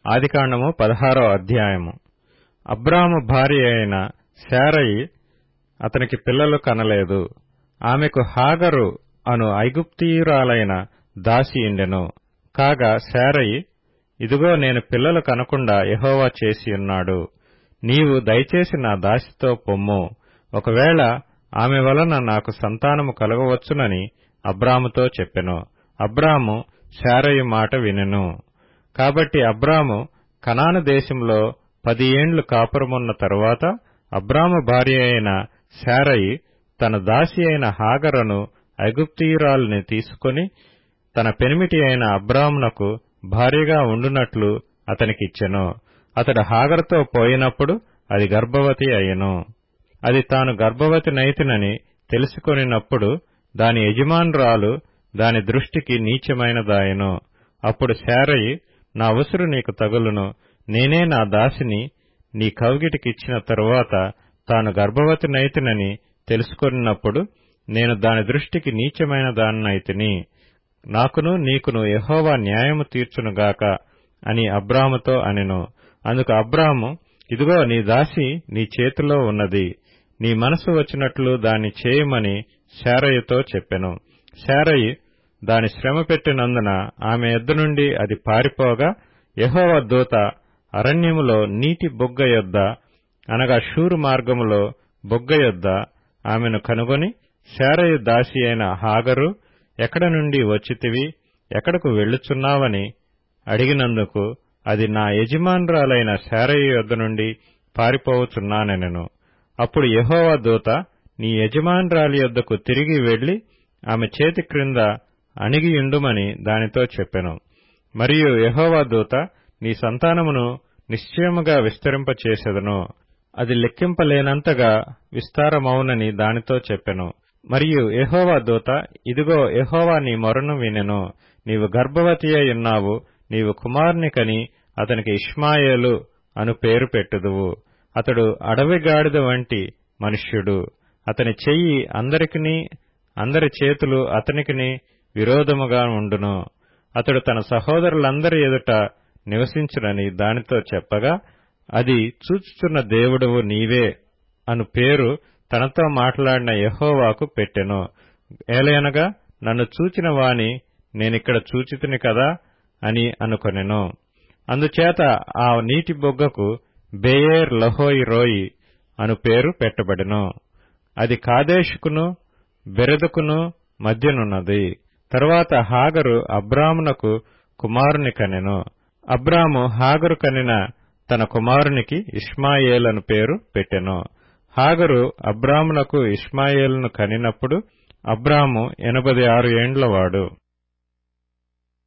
ఆదికాండము పదహారో అధ్యాయము అబ్రాము భార్య అయిన శారయి అతనికి పిల్లలు కనలేదు ఆమెకు హాగరు అను ఐగుప్తీయురాలైన దాసి ఉండెను కాగా శారయి ఇదిగో నేను పిల్లలు కనకుండా యెహోవా చేసియున్నాడు నీవు దయచేసి నా దాసితో పొమ్ము ఒకవేళ ఆమె వలన నాకు సంతానము కలగవచ్చునని అబ్రాముతో చెప్పెను అబ్రాము శారయి మాట వినెను కాబట్టి అబ్రాము కనాను దేశంలో పది ఏండ్లు కాపురమున్న తరువాత అబ్రాము భార్య అయిన శారయి తన దాసి అయిన హాగరను ఐగుప్తీయురాలిని తీసుకొని తన పెనిమిటి అయిన అబ్రామునకు భార్యగా ఉండునట్లు అతనికిచ్చెను అతడు హాగరుతో పోయినప్పుడు అది గర్భవతి అయ్యెను అది తాను గర్భవతి నైతినని తెలుసుకొనినప్పుడు దాని యజమానురాలు దాని దృష్టికి నీచమైనదాయెను అప్పుడు శారయి నా ఉసురు నీకు తగులును నేనే నా దాసిని నీ కౌగిటికిచ్చిన తరువాత తాను గర్భవతి నైతినని తెలుసుకొనినప్పుడు నేను దాని దృష్టికి నీచమైన దాన్నైతిని నాకును నీకును యెహోవా న్యాయము తీర్చునుగాక అని అబ్రాముతో అనెను అందుకు అబ్రాము ఇదిగో నీ దాసి నీ చేతిలో ఉన్నది నీ మనసు వచ్చినట్లు దాన్ని చేయమని శారయ్యతో చెప్పెను శారయి దాని శ్రమ పెట్టినందున ఆమె ఎద్దు నుండి అది పారిపోగా యహోవ దూత అరణ్యములో నీటి బొగ్గ యొద్ద అనగా షూరు మార్గములో బొగ్గ యొద్ద ఆమెను కనుగొని శారయి దాసి అయిన హాగరు ఎక్కడ నుండి వచ్చితివి ఎక్కడకు వెళ్ళుచున్నావని అడిగినందుకు అది నా యజమానురాలైన శారయి యొద్ద నుండి పారిపోవచున్నానెనెను అప్పుడు యహోవా దూత నీ యజమానురాలి యొద్దకు తిరిగి వెళ్లి ఆమె చేతి క్రింద అణిగియుండుమని దానితో చెప్పెను మరియు యహోవా దూత నీ సంతానమును నిశ్చయముగా విస్తరింపచేసెదను అది లెక్కింపలేనంతగా విస్తారమవునని దానితో చెప్పెను మరియు యహోవా దూత ఇదిగో యహోవా నీ మొరను వినెను నీవు గర్భవతి ఉన్నావు నీవు కుమారుని కని అతనికి ఇష్మాయేలు అను పేరు పెట్టుదువు అతడు అడవి గాడిద వంటి మనుష్యుడు అతని చెయ్యి అందరికిని అందరి చేతులు అతనికిని విరోధముగా ఉండును అతడు తన సహోదరులందరి ఎదుట నివసించునని దానితో చెప్పగా అది చూచుచున్న దేవుడవు నీవే అను పేరు తనతో మాట్లాడిన యహోవాకు పెట్టెను ఏలయనగా నన్ను చూచిన వాని నేనిక్కడ చూచితిని కదా అని అనుకొనెను అందుచేత ఆ నీటి బొగ్గకు బేయేర్ లహోయి రోయి అను పేరు పెట్టబడెను అది కాదేశుకును బెరెదుకును మధ్యనున్నది తరువాత హాగరు అబ్రామునకు కుమారుని కనెను అబ్రాము హాగరు కనిన తన కుమారునికి ఇష్మాయేలను పేరు పెట్టెను హాగరు అబ్రామునకు ఇష్మాయేలును కనినప్పుడు అబ్రాము ఎనభై ఆరు ఏండ్లవాడు